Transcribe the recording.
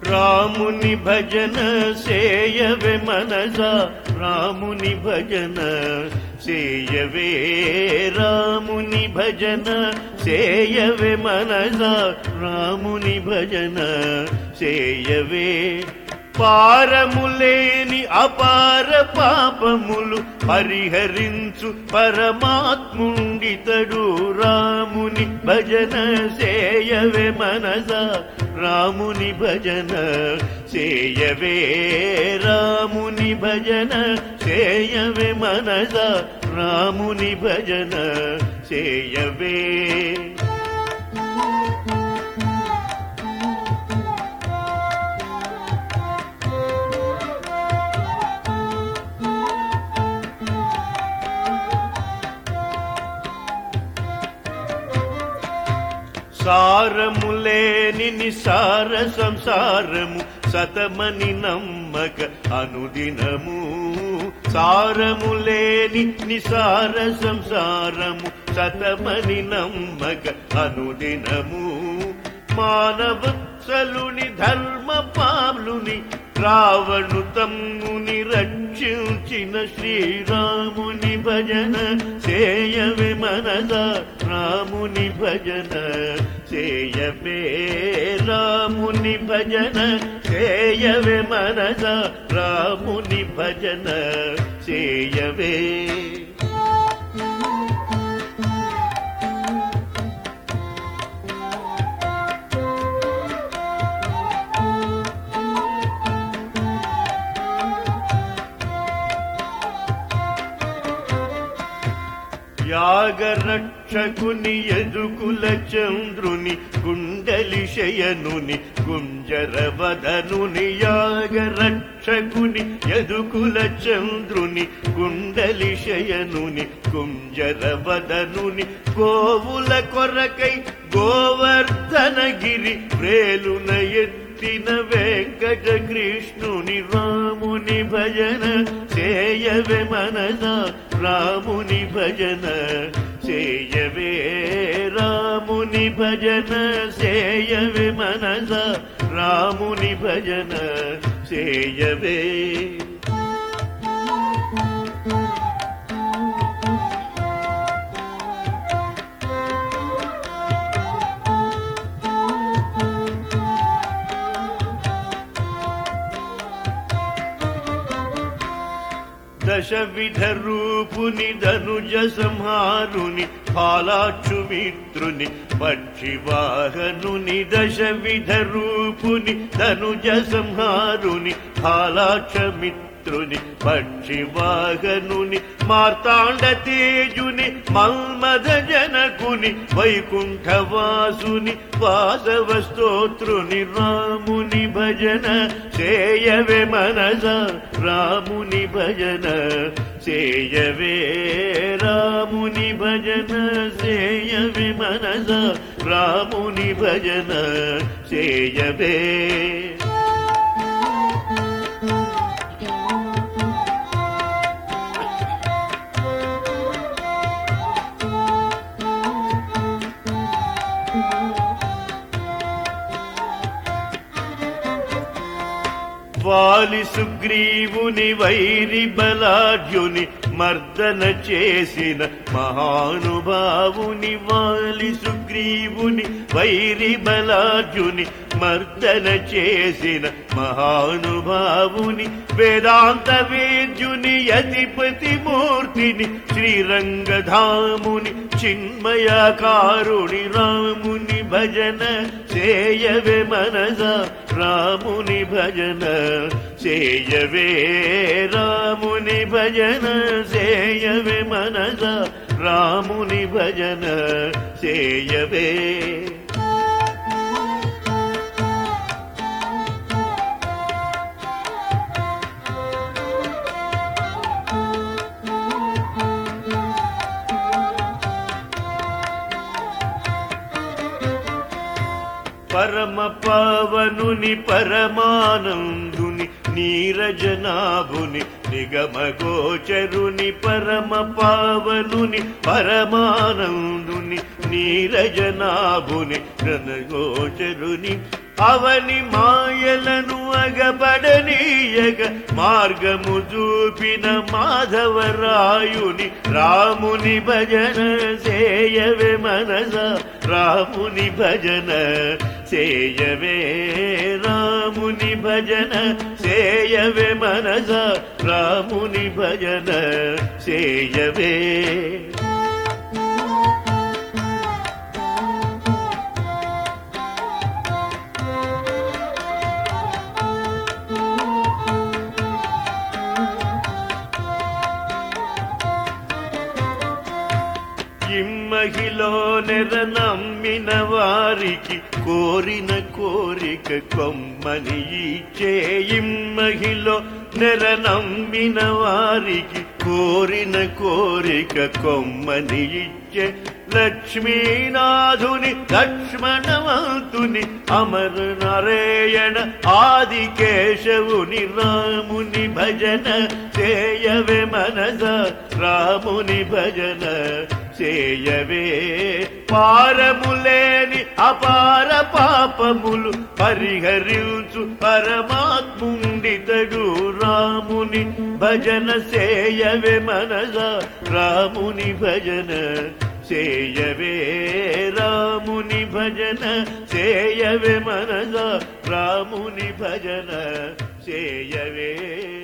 రాముని భజన సేయవే మనస రాముని భజన సేయవే రాముని భజన సేయవే మనస రాముని భజన సేయవే పారములేని అపార పాపములు పరిహరించు పరమాత్ముండితడు రాముని భజన సేయవే మనస రాముని భజన సేయవే రాముని భజన సేయవే మనస రాముని భజన సేయవే సారములేని నిసార సంసారము సతమని నమ్మక అనుదినము సారములేని నిసార సంసారము సతమని నమ్మక అనుదినము మానవత్సలుని ధర్మ పాలుని రావణు తమ్ముని రక్షించిన శ్రీరాముని భజన చేయవే మనద రాముని భజన చేయవే రాముని భజన చేయవే మనద రాముని భజన చేయవే యాగరక్షకుని ఎదుకుల చంద్రుని గుండలి శయనుని గుంజరవదనుని యాగరక్షకుని ఎదుకుల చంద్రుని గుండలి శయనుని గుంజరవదనుని గోవుల కొరకై గోవర్ధనగిరి ప్రేలున ఎత్తిన వెంకట కృష్ణుని రాముని భజన చేయవే మనద రాముని భజన చేయవే రాముని భజన చేయవే మనద రాముని భజన చేయవే దశ విధ రూపుని ధనుజ సంహారుని పాలాక్షు మిత్రుని పక్షివాహనుని దశ విధ రూపుని ధనుజ సంహారుని పాలాక్ష మిత్రుని పక్షివాహనుని మార్తాండ తేజుని మల్మద జనకుని వైకుంఠవాసుని వాసవ స్తోత్రుని రాముని భజన చేయవే మనస రాముని భజన చేయవే రాముని భజన చేయవే మనస రాముని భజన చేయవే వాలి సుగ్రీవుని వైరి బలాఢ్యుని మర్దన చేసిన మహానుభావుని వాలి సుగ్రీవుని వైరి బలాఢ్యుని మర్దన చేసిన మహానుభావుని వేదాంత వేద్యుని అధిపతి మూర్తిని శ్రీరంగధాముని చిన్మయాకారుని రాముని భజన చేయవే మనస రాముని భజన చేయవే రాముని భజన చేయవే మనస రాముని భజన చేయవే పరమ పవనుని పరమానందుని నీరజనాభుని నిగమగోచరుని పరమ పావనుని పరమానందుని నీరజనాభుని గోచరుని అవని మాయలను అగబడనీయగ మార్గము చూపిన మాధవరాయుని రాముని భజన చేయవే మనస రాముని భజన చేయవే రాముని భజన చేయవే మనస రాముని భజన చేయవే ఇమ్మహిలో నెర నమ్మిన వారికి కోరిన కోరిక కొమ్మని ఇచ్చే ఇమ్మహిలో నెర నమ్మిన వారికి కోరిన కోరిక కొమ్మని ఇచ్చే లక్ష్మీనాథుని లక్ష్మణవంతుని అమర నారాయణ ఆది కేశవుని రాముని భజన చేయవే మనస రాముని భజన చేయవే పారములేని అపార పాపములు పరిహరించు పరమాత్ముండితడు రాముని భజన చేయవే మనస రాముని భజన చేయవే రాముని భజన చేయవే మనస రాముని భజన చేయవే